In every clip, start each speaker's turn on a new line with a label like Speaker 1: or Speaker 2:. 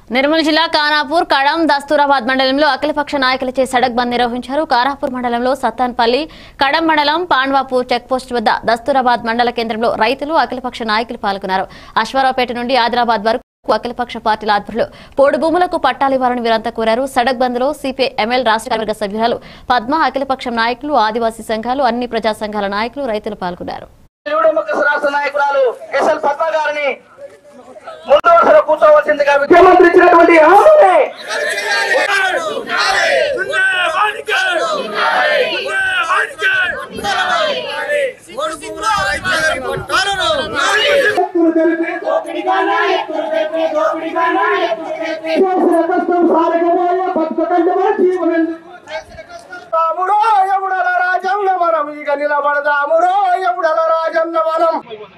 Speaker 1: నిర్మల్ జిల్లా కానాపూర్ కడం దస్తూరాబాద్ మండలంలో అఖిలపక్ష నాయకులచే సడక్ బంద్ నిర్వహించారు కానాపూర్ మండలంలో సత్తాన్పల్లి కడం మండలం పాండ్వాపూర్ చెక్పోస్ట్ వద్ద దస్తూరాబాద్ మండల కేంద్రంలో రైతులు అఖిలపక్ష నాయకులు పాల్గొన్నారు అశ్వారావుపేట నుండి ఆదిలాబాద్ వరకు అఖిలపక్ష పార్టీల ఆధ్వర్యంలో పోడు భూములకు పట్టాలివ్వాలని వీరంతా కోరారు సడక్ బంద్ లో సిపిఐ ఎంఎల్ రాష్ట్ర కార్యవర్గ సభ్యురాలు పద్మ అఖిలపక్షం నాయకులు ఆదివాసీ సంఘాలు అన్ని ప్రజా సంఘాల నాయకులు రైతులు పాల్గొన్నారు
Speaker 2: యువడముఖ రాష్ట్ర నాయకురాలు ఎస్ఎల్ పద్మ గారిని ముందు వరుసలో కూర్చోవలసిందిగా ముఖ్యమంత్రి ఇచ్చినటువంటి హామీని రాముడో ఎవుడల రాజన్న మనం ఇక నిలబడదామురో ఎవుడల రాజన్న మనం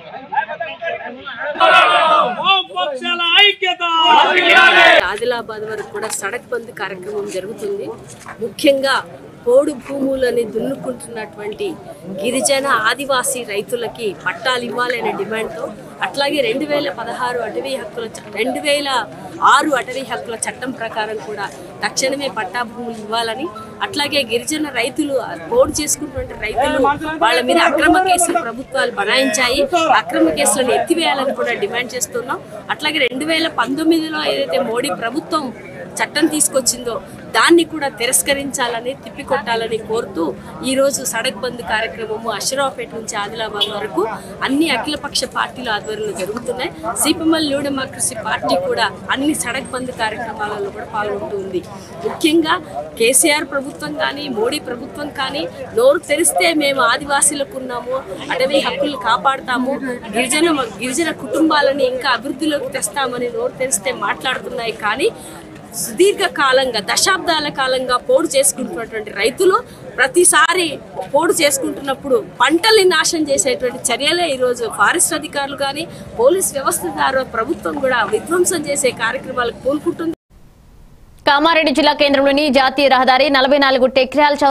Speaker 3: పక్షాల ఐక్యత
Speaker 4: ఆదిలాబాద్ వరకు కూడా సడక్ బంద్ కార్యక్రమం జరుగుతుంది ముఖ్యంగా పోడు భూములని దున్నుకుంటున్నటువంటి గిరిజన ఆదివాసీ రైతులకి పట్టాలు ఇవ్వాలనే డిమాండ్తో అట్లాగే రెండు వేల పదహారు అటవీ హక్కుల చ- రెండు వేల ఆరు అటవీ హక్కుల చట్టం ప్రకారం కూడా తక్షణమే పట్టా భూములు ఇవ్వాలని అట్లాగే గిరిజన రైతులు పోడు చేసుకున్నటువంటి రైతులు వాళ్ళ మీద అక్రమ కేసులు ప్రభుత్వాలు బనాయించాయి అక్రమ కేసులను ఎత్తివేయాలని కూడా డిమాండ్ చేస్తున్నాం అట్లాగే రెండు వేల పంతొమ్మిదిలో ఏదైతే మోడీ ప్రభుత్వం చట్టం తీసుకొచ్చిందో దాన్ని కూడా తిరస్కరించాలని తిప్పికొట్టాలని కోరుతూ ఈ రోజు సడక్ బంద్ కార్యక్రమము అషరావుపేట నుంచి ఆదిలాబాద్ వరకు అన్ని అఖిలపక్ష పార్టీల ఆధ్వర్యంలో జరుగుతున్నాయి సిపిఎంఎల్ న్యూ డెమోక్రసీ పార్టీ కూడా అన్ని సడక్ బంద్ కార్యక్రమాలలో కూడా పాల్గొంటుంది ముఖ్యంగా కేసీఆర్ ప్రభుత్వం కానీ మోడీ ప్రభుత్వం కానీ నోరు తెరిస్తే మేము ఆదివాసీలకు ఉన్నాము అటవీ హక్కులు కాపాడుతాము గిరిజన గిరిజన కుటుంబాలని ఇంకా అభివృద్ధిలోకి తెస్తామని నోరు తెరిస్తే మాట్లాడుతున్నాయి కానీ సుదీర్ఘ కాలంగా దశాబ్దాల కాలంగా పోడు చేసుకుంటున్నటువంటి రైతులు ప్రతిసారి పోడు చేసుకుంటున్నప్పుడు పంటల్ని నాశనం చేసేటువంటి చర్యలే ఈరోజు ఫారెస్ట్ అధికారులు కానీ పోలీస్ వ్యవస్థ ద్వారా ప్రభుత్వం కూడా విధ్వంసం చేసే కార్యక్రమాలకు పూనుకుంటుంది
Speaker 1: కామారెడ్డి జిల్లా కేంద్రంలోని జాతీయ రహదారి నలభై నాలుగు టెక్రాల్